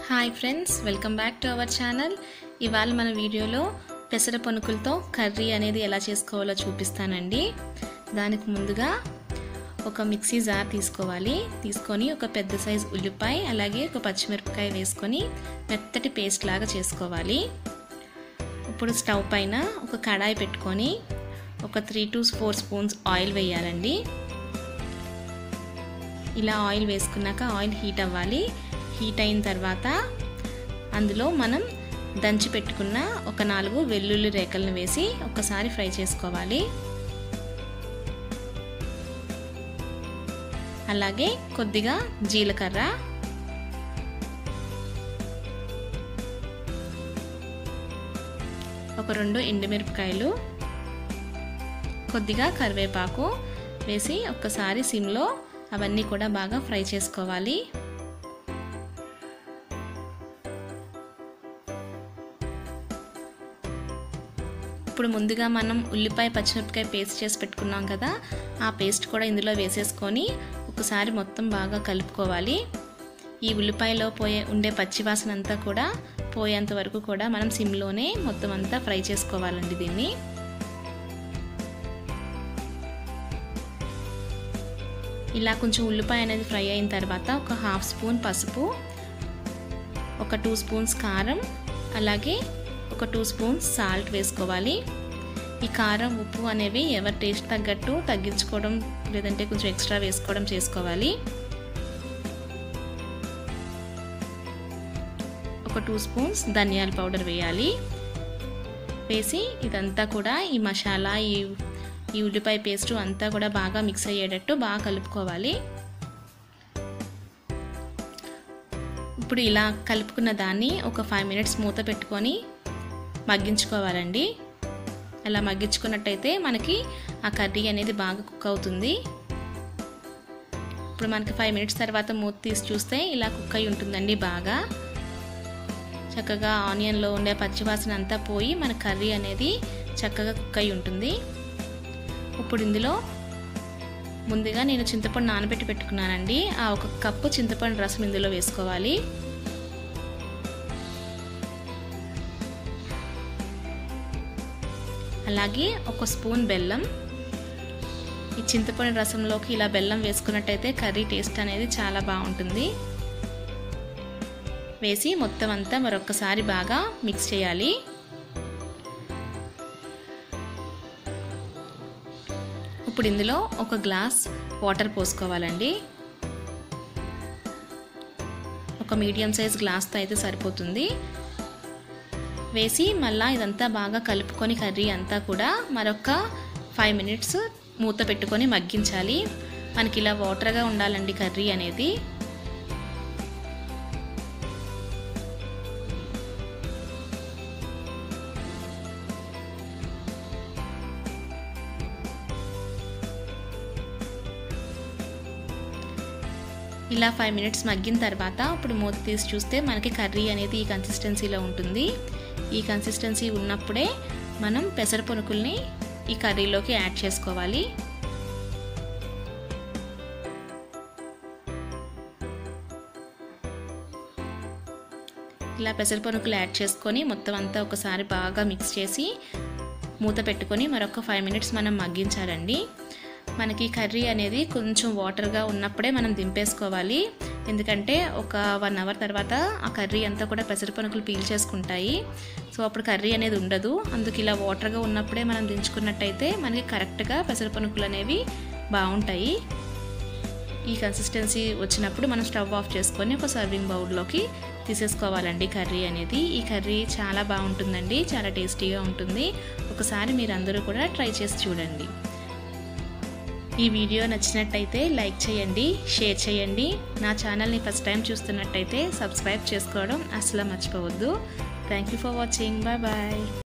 hi friends welcome back to our channel ఇవాళ మన వీడియోలో పెసర పనుకులతో కర్రీ అనేది ఎలా చేసుకోవాలో చూపిస్తానండి దానికి ముందుగా ఒక మిక్సీ జార్ తీసుకోవాలి తీసుకొని ఒక పెద్ద సైజు ఉల్లిపాయ అలాగే ఒక పచ్చిమిరపకాయ వేసుకొని మెత్తటి పేస్ట్ లాగా చేసుకోవాలి ఇప్పుడు స్టవ్ పైన ఒక కడాయి పెట్టుకొని ఒక three to four spoons oil వేయాలండి ఇలా ఆయిల్ వేసుకున్నాక ఆయిల్ హీట్ అవ్వాలి హీట్ అయిన తర్వాత అందులో మనం దంచి పెట్టుకున్న ఒక నాలుగు వెల్లుల్లి రేకలను వేసి ఒకసారి ఫ్రై చేసుకోవాలి అలాగే కొద్దిగా జీలకర్ర ఒక రెండు ఎండుమిరపకాయలు కొద్దిగా కరివేపాకు వేసి ఒక్కసారి సిమ్లో అవన్నీ కూడా బాగా ఫ్రై చేసుకోవాలి ఇప్పుడు ముందుగా మనం ఉల్లిపాయ పచ్చిమిరపకాయ పేస్ట్ చేసి పెట్టుకున్నాం కదా ఆ పేస్ట్ కూడా ఇందులో వేసేసుకొని ఒకసారి మొత్తం బాగా కలుపుకోవాలి ఈ ఉల్లిపాయలో పోయే ఉండే పచ్చివాసన అంతా కూడా పోయేంత వరకు కూడా మనం సిమ్లోనే మొత్తం అంతా ఫ్రై చేసుకోవాలండి దీన్ని ఇలా కొంచెం ఉల్లిపాయ అనేది ఫ్రై అయిన తర్వాత ఒక హాఫ్ స్పూన్ పసుపు ఒక టూ స్పూన్స్ కారం అలాగే ఒక టూ స్పూన్స్ సాల్ట్ వేసుకోవాలి ఈ కారం ఉప్పు అనేవి ఎవరి టేస్ట్ తగ్గట్టు తగ్గించుకోవడం లేదంటే కొంచెం ఎక్స్ట్రా వేసుకోవడం చేసుకోవాలి ఒక టూ స్పూన్స్ ధనియాల పౌడర్ వేయాలి వేసి ఇదంతా కూడా ఈ మసాలా ఈ ఈ ఉల్లిపాయ పేస్ట్ అంతా కూడా బాగా మిక్స్ అయ్యేటట్టు బాగా కలుపుకోవాలి ఇప్పుడు ఇలా కలుపుకున్న దాన్ని ఒక ఫైవ్ మినిట్స్ మూత పెట్టుకొని మగ్గించుకోవాలండి అలా మగ్గించుకున్నట్టయితే మనకి ఆ కర్రీ అనేది బాగా కుక్ అవుతుంది ఇప్పుడు మనకి ఫైవ్ మినిట్స్ తర్వాత మూత తీసి చూస్తే ఇలా కుక్ అయి ఉంటుందండి బాగా చక్కగా ఆనియన్లో ఉండే పచ్చివాసన అంతా పోయి మన కర్రీ అనేది చక్కగా కుక్ అయి ఉంటుంది ఇప్పుడు ఇందులో ముందుగా నేను చింతపండు నానబెట్టి పెట్టుకున్నానండి ఆ ఒక కప్పు చింతపండు రసం ఇందులో వేసుకోవాలి అలాగే ఒక స్పూన్ బెల్లం ఈ చింతపండు రసంలోకి ఇలా బెల్లం వేసుకున్నట్టయితే కర్రీ టేస్ట్ అనేది చాలా బాగుంటుంది వేసి మొత్తం అంతా మరొకసారి బాగా మిక్స్ చేయాలి ఇప్పుడు ఇందులో ఒక గ్లాస్ వాటర్ పోసుకోవాలండి ఒక మీడియం సైజ్ గ్లాస్తో అయితే సరిపోతుంది వేసి మళ్ళీ ఇదంతా బాగా కలుపుకొని కర్రీ అంతా కూడా మరొక ఫైవ్ మినిట్స్ మూత పెట్టుకొని మగ్గించాలి మనకి ఇలా వాటర్గా ఉండాలండి కర్రీ అనేది ఇలా ఫైవ్ మినిట్స్ మగ్గిన తర్వాత ఇప్పుడు మూత తీసి చూస్తే మనకి కర్రీ అనేది ఈ కన్సిస్టెన్సీలో ఉంటుంది ఈ కన్సిస్టెన్సీ ఉన్నప్పుడే మనం పెసర పునుకుల్ని ఈ కర్రీలోకి యాడ్ చేసుకోవాలి ఇలా పెసర పనుకులు యాడ్ చేసుకొని మొత్తం అంతా ఒకసారి బాగా మిక్స్ చేసి మూత పెట్టుకొని మరొక ఫైవ్ మినిట్స్ మనం మగ్గించాలండి మనకి కర్రీ అనేది కొంచెం వాటర్గా ఉన్నప్పుడే మనం దింపేసుకోవాలి ఎందుకంటే ఒక వన్ అవర్ తర్వాత ఆ కర్రీ అంతా కూడా పెసరపనుకులు పీల్చేసుకుంటాయి సో అప్పుడు కర్రీ అనేది ఉండదు అందుకు ఇలా వాటర్గా ఉన్నప్పుడే మనం దించుకున్నట్టయితే మనకి కరెక్ట్గా పెసరపనుకులు అనేవి బాగుంటాయి ఈ కన్సిస్టెన్సీ వచ్చినప్పుడు మనం స్టవ్ ఆఫ్ చేసుకొని ఒక సర్వింగ్ బౌల్లోకి తీసేసుకోవాలండి కర్రీ అనేది ఈ కర్రీ చాలా బాగుంటుందండి చాలా టేస్టీగా ఉంటుంది ఒకసారి మీరు అందరూ కూడా ట్రై చేసి చూడండి ఈ వీడియో నచ్చినట్టయితే లైక్ చేయండి షేర్ చేయండి నా ఛానల్ని ఫస్ట్ టైం చూస్తున్నట్టయితే సబ్స్క్రైబ్ చేసుకోవడం అసలు మర్చిపోవద్దు thank you for watching bye bye